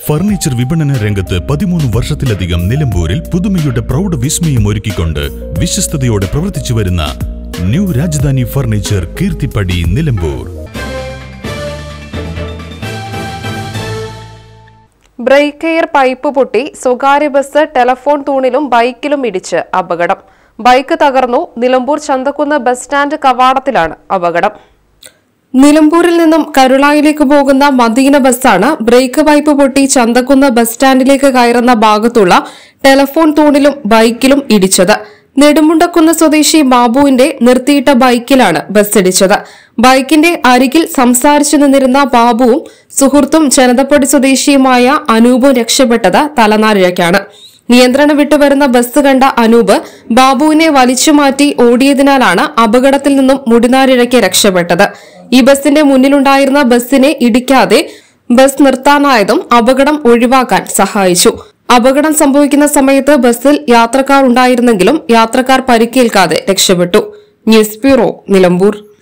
furniture വിപണന രംഗത്ത് പതിമൂന്ന് വർഷത്തിലധികം നിലമ്പൂരിൽ പുതുമയുടെ പ്രൗഢ വിസ്മയം ഒരുക്കിക്കൊണ്ട് വിശ്വസ്തയോടെ പ്രവർത്തിച്ചു വരുന്ന new Rajadhani furniture Keerthippadi Nilambur brake air pipe പൊട്ടി സ്വകാര്യ ബസ് ടെലഫോൺ തൂണിലും ബൈക്കിലും ഇടിച്ച് അപകടം ബൈക്ക് തകർന്നു നിലമ്പൂർ ചന്തക്കുന്ന് ബസ് സ്റ്റാൻഡ് കവാടത്തിലാണ് അപകടം നിലമ്പൂരിൽ നിന്നും കരുളായിലേക്ക് പോകുന്ന മദീന ബസ്സാണ് ബ്രേക്ക് പൈപ്പ് പൊട്ടി ചന്തക്കുന്ന് ബസ് സ്റ്റാൻഡിലേക്ക് കയറുന്ന ഭാഗത്തുള്ള ടെലഫോൺ തൂണിലും ബൈക്കിലും ഇടിച്ചത് നെടുമുണ്ടക്കുന്ന് സ്വദേശി ബാബുവിന്റെ നിർത്തിയിട്ട ബൈക്കിലാണ് ബസ് ഇടിച്ചത് ബൈക്കിന്റെ അരികിൽ സംസാരിച്ചു നിന്നിരുന്ന ബാബുവും സുഹൃത്തും ജനതപ്പടി സ്വദേശിയുമായ അനൂപും രക്ഷപ്പെട്ടത് തലനാരിഴയ്ക്കാണ് നിയന്ത്രണം വിട്ടുവരുന്ന ബസ് കണ്ട അനൂപ് ബാബുവിനെ വലിച്ചുമാറ്റി ഓടിയതിനാലാണ് അപകടത്തിൽ നിന്നും മുടിനാരിഴയ്ക്ക് രക്ഷപ്പെട്ടത് ഈ ബസിന്റെ മുന്നിലുണ്ടായിരുന്ന ബസ്സിനെ ഇടിക്കാതെ ബസ് നിർത്താനായതും അപകടം ഒഴിവാക്കാൻ സഹായിച്ചു അപകടം സംഭവിക്കുന്ന സമയത്ത് ബസ്സിൽ യാത്രക്കാർ ഉണ്ടായിരുന്നെങ്കിലും യാത്രക്കാർ പരിക്കേൽക്കാതെ രക്ഷപ്പെട്ടു ന്യൂസ് ബ്യൂറോ നിലമ്പൂർ